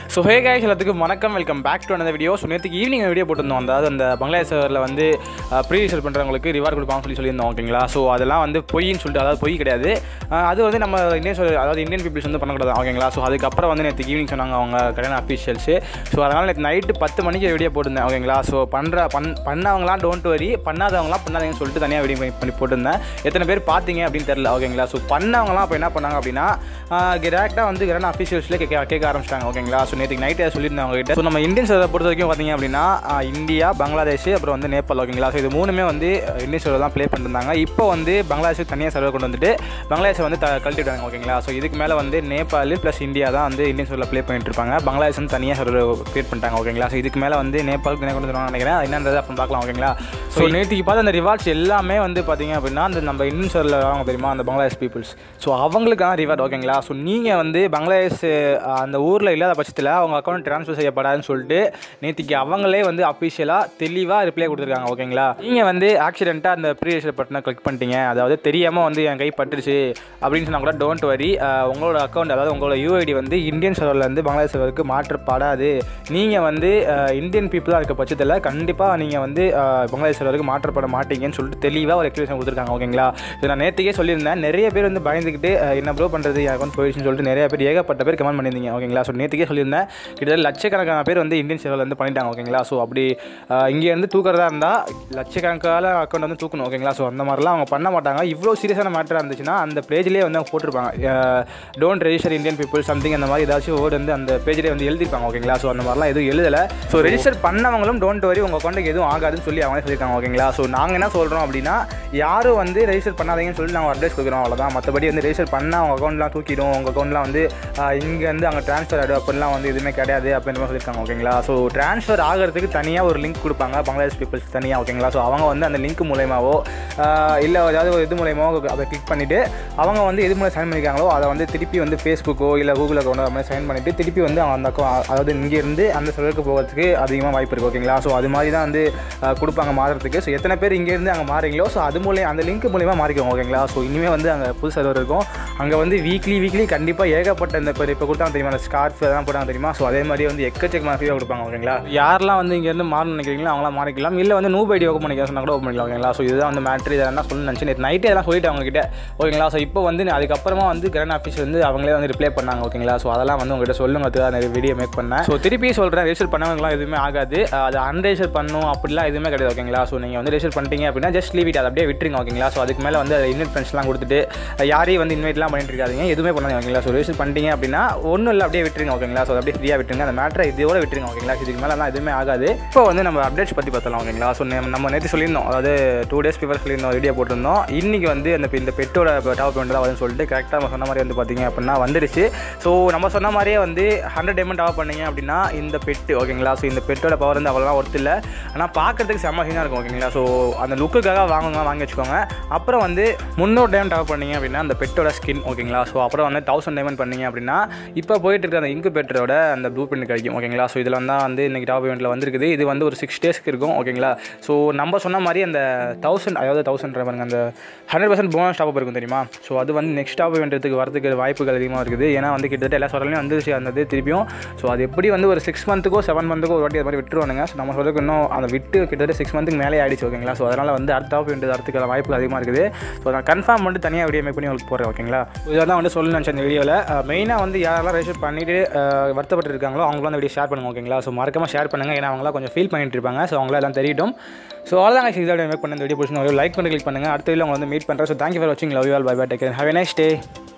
so ஹே guys எல்லாத்துக்கும் வணக்கம் welcome back to அந்த வீடியோ ஸோ நேற்றுக்கு ஈவினிங் வீடியோ போட்டிருந்தோம் அதாவது அந்த பங்களாதேஷ் சர்வரில் வந்து ப்ரீ ரிசர்வ் பண்ணுறவங்களுக்கு ரிவார்ட் கொடுப்பாங்கன்னு சொல்லி சொல்லியிருந்தோம் ஓகேங்களா ஸோ அதெல்லாம் வந்து பொய்ன்னு சொல்லிட்டு அதாவது பொய் கிடையாது அஹ் அது வந்து நம்ம இந்தியன் server- அதாவது இந்தியன் பீப்பிள்ஸ் வந்து பண்ணக்கூடாது ஓகேங்களா ஸோ அதுக்கப்புறம் வந்து நேற்று ஈவினிங் சொன்னாங்க அவங்க கல்யாண அஃபீஷியல்ஸு ஸோ அதனால் நேற்று நைட்டு பத்து மணிக்கு வீடியோ போட்டிருந்தேன் ஓகேங்களா ஸோ பண்ணுற பண் பண்ணவங்களாம் டோன்ட் வரி பண்ணாதவங்களாம் பண்ணாதீங்கன்னு சொல்லிட்டு தனியாக வீடியோ பண்ணி போட்டிருந்தேன் எத்தனை பேர் பார்த்தீங்க அப்படின்னு தெரில ஓகேங்களா ஸோ பண்ணவங்களாம் அப்போ என்ன பண்ணாங்க அப்படின்னா டேரெக்டாக வந்து கல்யாண அஃபீஷியல்ஸ்லேயே கேட்க கேட்க ஆரம்பிச்சிட்டாங்க ஓகேங்களா ஸோ நேற்று நைட்டே சொல்லியிருந்தேன் அவங்ககிட்ட ஸோ நம்ம இந்தியன் சர்வரை பொறுத்த வரைக்கும் பார்த்தீங்க அப்படின்னா ஆஹ் இந்தியா பங்களாதேஷ் அப்புறம் வந்து நேபாள் ஓகேங்களா ஸோ இது மூணுமே வந்து அஹ் இந்தியன் சர்வர் தான் ப்ளே பண்ணிருந்தாங்க இப்போ வந்து பங்களாதேஷ் தனியாக சர்வர் கொண்டு வந்துட்டு பங்களாதேஷை வந்து த கழட்டிட்டாங்க ஓகேங்களா ஸோ இதுக்கு மேலே வந்து நேபாள் ப்ளஸ் இந்தியா தான் வந்து இந்தியன் சர்வரில் ப்ளே பண்ணிட்டு இருப்பாங்க பங்களாதேஷ் வந்து தனியாக சர்வர் க்ரியேட் பண்ணிட்டாங்க ஓகேங்களா ஸோ இதுக்கு மேலே வந்து நேபாளுக்கு தனியாக கொண்டு வந்துருவாங்க நினைக்கிறேன் அது என்னன்றது அப்புறம் பார்க்கலாம் ஓகேங்களா ஸோ நேற்றுக்கு பார்த்து அந்த ரிவார்ட்ஸ் எல்லாமே வந்து பார்த்தீங்க அப்படின்னா அந்த நம்ம இந்தியன் சர்வரில் வரவங்க தெரியுமா அந்த பங்களாதேஷ் பீப்புள்ஸ் ஸோ அவங்களுக்கான ரிவார்ட் ஓகேங்களா ஸோ நீங்கள் வந்து பங்களாதேஷ் அஹ், அந்த ஊரில் இல்லாத பட்சத்தில் அவங்க அக்கௌண்ட் ட்ரான்ஸ்ஃபர் செய்யப்படாதுன்னு சொல்லிட்டு நேற்றுக்கு அவங்களே வந்து அஃபிஷியலாக தெளிவாக ரிப்ளை கொடுத்துருக்காங்க ஓகேங்களா நீங்கள் வந்து ஆக்சிடெண்ட்டாக அந்த ப்ரீவியஸ் பட்டனை கிளிக் பண்ணிட்டீங்க அதாவது தெரியாமல் வந்து என் கை பட்டுருச்சு அப்படின்னு சொன்னால் கூட டோன்ட் வரி உங்களோட அக்கௌண்ட் அதாவது உங்களோட யூஐடி வந்து இந்தியன் சர்வர்லேருந்து பங்களாதேஷ் சர்வருக்கு மாற்றப்படாது நீங்கள் வந்து அஹ், இந்தியன் பீப்புளாக இருக்க பட்சத்தில் கண்டிப்பாக நீங்கள் வந்து அஹ், பங்களாதேஷ் சர்வருக்கு மாற்றப்பட மாட்டீங்கன்னு சொல்லிட்டு தெளிவாக ஒரு எக்ஸ்பிளேஷன் கொடுத்துருக்காங்க ஓகேங்களா இது நான் நேற்றுக்கே சொல்லியிருந்தேன் நிறைய பேர் வந்து பயந்துக்கிட்டு அஹ், என்ன ப்ரோ பண்ணுறது என் அக்கௌண்ட் போயிடுச்சுன்னு சொல்லிட்டு நிறைய பேர் ஏகப்பட்ட பேர் கமெண்ட் பண்ணியிருந்தீங்க ஓகேங்களா ஸோ நேற்றுக்கே சொல்லியிருந்தேன் கிட்டத்தட்ட லட்சக்கணக்கான பேர் வந்து இந்தியன் சர்வரில் வந்து பண்ணிட்டாங்க ஓகேங்களா ஸோ அப்படி அஹ், இங்கேருந்து தூக்குறதா இருந்தால் லட்சக்கணக்கான அக்கௌண்ட் வந்து தூக்கணும் ஓகேங்களா ஸோ அந்த மாதிரிலாம் அவங்க பண்ண மாட்டாங்க இவ்வளோ சீரியஸான மேட்டராக இருந்துச்சுன்னா அந்த பேஜ்லேயே வந்து அவங்க போட்டிருப்பாங்க don't register Indian people something அந்த மாதிரி ஏதாச்சும் வேர்டு வந்து அந்த பேஜ்லேயே வந்து எழுதிருப்பாங்க ஓகேங்களா ஸோ அந்த மாதிரிலாம் எதுவும் எழுதலை ஸோ ரெஜிஸ்டர் பண்ணவங்களும் டோன்ட் வரி உங்கள் அக்கௌண்ட்டுக்கு எதுவும் ஆகாதுன்னு சொல்லி அவங்களே சொல்லியிருக்காங்க ஓகேங்களா ஸோ நாங்கள் என்ன சொல்கிறோம் அப்படின்னா யாரும் வந்து ரெஜிஸ்டர் பண்ணாதீங்கன்னு சொல்லி நாங்கள் அட்வைஸ் கொடுக்குறோம் அவ்வளோதான் மற்றபடி வந்து ரெஜிஸ்டர் பண்ணால் அவங்க அக்கௌண்ட்லாம் தூக்கிடும் உங்கள் அக்கௌண்ட்லாம் வந்து இங்கேருந்து அங்கே ட்ரான்ஸ்ஃபர் ஆகிடும் அப்படிலாம் வந்து எதுவுமே கிடையாது அப்படின்ற மாதிரி சொல்லியிருக்காங்க ஓகேங்களா ஸோ ட்ரான்ஸ்ஃபர் ஆகிறதுக்கு தனியாக ஒரு லிங்க் கொடுப்பாங்க பங்களாதேஷ் பீப்புள்ஸ் தனியாக ஓகேங்களா ஸோ அவங்க வந்து அந்த லிங்க் மூலயமாவோ இல்லை ஏதாவது ஒரு இது மூலயமாவோ அதை கிளிக் பண்ணிவிட்டு அவங்க வந்து எது மூலம் சைன் பண்ணியிருக்காங்களோ அதை வந்து திருப்பி வந்து ஃபேஸ்புக்கோ இல்லை கூகுள் அக்கௌண்ட் அது மாதிரி சைன் பண்ணிவிட்டு திருப்பி வந்து அவங்க அந்த account- அதாவது இங்கேருந்து அந்த சர்வருக்கு போகிறதுக்கு அதிகமாக வாய்ப்பு இருக்குது ஓகேங்களா ஸோ அது மாதிரி தான் வந்து அஹ், கொடுப்பாங்க மாறுறதுக்கு ஸோ எத்தனை பேர் இங்கேருந்து அங்கே மாறீங்களோ ஸோ அது மூலியம் அந்த லிங்க் மூலியமாக மாறிக்கோங்க ஓகேங்களா ஸோ இனிமேல் வந்து அங்கே புது சர்வர் இருக்கும் அங்கே வந்து வீக்லி வீக்லி கண்டிப்பாக ஏகப்பட்ட இந்த இப்போ இப்போ கொடுத்தாங்க தெரியுமா அந்த ஸ்கார்ஃப் அதெல்லாம் போட்டாங்க தெரியுமா ஸோ அதே மாதிரி வந்து எக்கச்சக்கமான ஃப்ரீயாக கொடுப்பாங்க ஓகேங்களா யாரெல்லாம் வந்து இங்கேருந்து மாறணும்னு நினைக்கிறீங்களோ அவங்களாம் மாறிக்கலாம் இல்லை வந்து நூ ஐடி ஓப்பன் பண்ணிக்கலாம் சொன்னால் கூட ஓப்பன் பண்ணிக்கலாம் ஓகேங்களா ஸோ இதுதான் வந்து மேட்ரு இதெல்லாம் தான் சொல்லணும்னு நினச்சி நேற்று நைட்டே இதெல்லாம் சொல்லிட்டு அவங்ககிட்ட ஓகேங்களா ஸோ இப்போ வந்து நான் அதுக்கப்புறமா வந்து கரண்ட் ஆஃபீஸ் வந்து அவங்களே வந்து ரிப்ளை பண்ணாங்க ஓகேங்களா ஸோ அதெல்லாம் வந்து உங்ககிட்ட சொல்லுங்கிறதுக்கு தான் நிறைய வீடியோ மேக் பண்ணேன் ஸோ திருப்பி சொல்கிறேன் ரெஜிஸ்டர் பண்ணவங்களாம் எதுவுமே ஆகாது அஹ் அது அன்ரெஜிஸ்டர் பண்ணும் அப்படிலாம் எதுவுமே கிடையாது ஓகேங்களா ஸோ நீங்கள் வந்து ரெஜிஸ்டர் பண்ணிட்டீங்க அப்படின்னா ஜஸ்ட் லீவ் இட் அதை அப்படியே விட்டுருங்க ஓகேங்களா ஸோ அதுக்கு மேலே வந்து இன்வைட் ஃப்ரெண்ட்ஸ்லாம் கொடுத்துட்டு அஹ் யாரையும் வந்து இன்வைட்லாம் பண்ணிட்டு இருக்காதீங்க எதுவுமே பண்ணாதீங்க ஓகேங்களா ஸோ ரெஜிஸ்டர் பண்ணிட்டீங்க அப்படின்னா ஒன்றும் இல்லை அப்படியே விட்டுருங்க ஓகேங்களா ஸோ அப்படியே ஃப்ரீயாக விட்டுருங்க அந்த மேட்டரை இதோட விட்டுருங்க ஓகேங்களா இதுக்கு மேலாம் எதுவுமே ஆகாது இப்போ வந்து நம்ம அப்டேட்ஸ் பற்றி பார்த்தலாம் ஓகேங்களா ஸோ நம்ம நேற்று சொல்லியிருந்தோம் அதாவது டூ டேஸ் பிஃபர் சொல்லியிருந்தோம் வீடியோ போட்டிருந்தோம் இன்றைக்கி வந்து அந்த இந்த பெட்டோட டாப் பேமெண்ட் தான் வரும்னு சொல்லிட்டு கரெக்டாக நம்ம சொன்ன மாதிரி வந்து பார்த்தீங்க அப்படின்னா வந்துடுச்சு ஸோ நம்ம சொன்ன மாதிரியே வந்து ஹண்ட்ரட் பேமெண்ட் டாப் பண்ணீங்க அப்படின்னா இந்த பெட்டு ஓகேங்களா ஸோ இந்த பெட்டோட பவர் வந்து அவ்வளோதான் ஒர்த்து இல்லை ஆனால் பார்க்கறதுக்கு செம்ம சீனாக இருக்கும் ஓகேங்களா ஸோ அந்த லுக்குக்காக வாங்குங்க வாங்கி வச்சுக்கோங்க அப்புறம் வந்து முந்நூறு டைமண்ட் டாப் பண்ணீங்க அப்படின்னா அந்த பெட்டோட ஸ்கின் ஓகேங்களா ஸோ அப்புறம் வந்து தௌசண்ட் டைமண்ட் பண்ணீங்க அப்படின்னா இப்போ போயிட்டு இருக்க அந்த இன்குபேட்டரோட அந்த ப்ளூ பிரிண்ட் கிடைக்கும் ஓகேங்களா ஸோ இதெல்லாம் தான் வந்து இன்றைக்கி டாப் இவெண்ட்டில் வந்திருக்குது இது வந்து ஒரு சிக்ஸ் டேஸ்க்கு இருக்கும் ஓகேங்களா ஸோ நம்ம சொன்ன மாதிரி அந்த தௌசண்ட் அதாவது தௌசண்ட் பாருங்க அந்த ஹண்ட்ரட் பர்சன்ட் போனஸ் டாப் இருக்கும் தெரியுமா ஸோ அது வந்து நெக்ஸ்ட் டாப் இவெண்ட்டுக்கு வரதுக்கு வாய்ப்புகள் அதிகமாக இருக்குது ஏன்னா வந்து கிட்டத்தட்ட எல்லா சொல்லலையும் வந்துருச்சு அந்த இது திருப்பியும் ஸோ அது எப்படி வந்து ஒரு சிக்ஸ் மந்த்துக்கோ செவன் மந்த்துக்கோ ஒரு வாட்டி அது மாதிரி விட்டுருவானுங்க ஸோ நம்ம சொல்றதுக்கு இன்னும் அந்த விட்டு கிட்டத்தட்ட சிக்ஸ் மந்த்துக்கு மேலே ஆயிடுச்சு ஓகேங்களா ஸோ அதனால் வந்து அடுத்த டாப் இவெண்ட் வரதுக்கான வாய்ப்புகள் அதிகமாக இருக்குது ஸோ நான் கன்ஃபார்ம் பண்ணிட்டு தனியாக வீடியோ மேக் பண்ணி உங்களுக்கு போகிறேன் ஓகேங்களா இதெல்லாம் வந்து சொல்லணும்னு நினச்சேன் இந்த வீடியோவில் மெயினாக வந்து யாரெல்லாம் ரெஜிஸ்டர் பண்ணிட்டு அஹ், வருத்தப்பட்டு இருக்காங்களோ அவங்களும் அந்த வீடியோ ஷேர் பண்ணுங்க ஓகேங்களா ஸோ மறக்காம ஷேர் பண்ணுங்கள் ஏன்னா அவங்களாம் கொஞ்சம் ஃபீல் பண்ணிட்டு இருப்பாங்க ஸோ அவங்களாம் எல்லாம் தெரியட்டும் ஸோ அவ்வளோதான் guys, இதோட மேக் பண்ண இந்த வீடியோ பிடிச்சி லைக் பண்ணி கிளிக் பண்ணுங்கள் அடுத்த வீடியோ உங்களை வந்து மீட் பண்ணுறேன் ஸோ தேங்க்யூ ஃபார் வாட்சிங் love you all bye bye take have nice day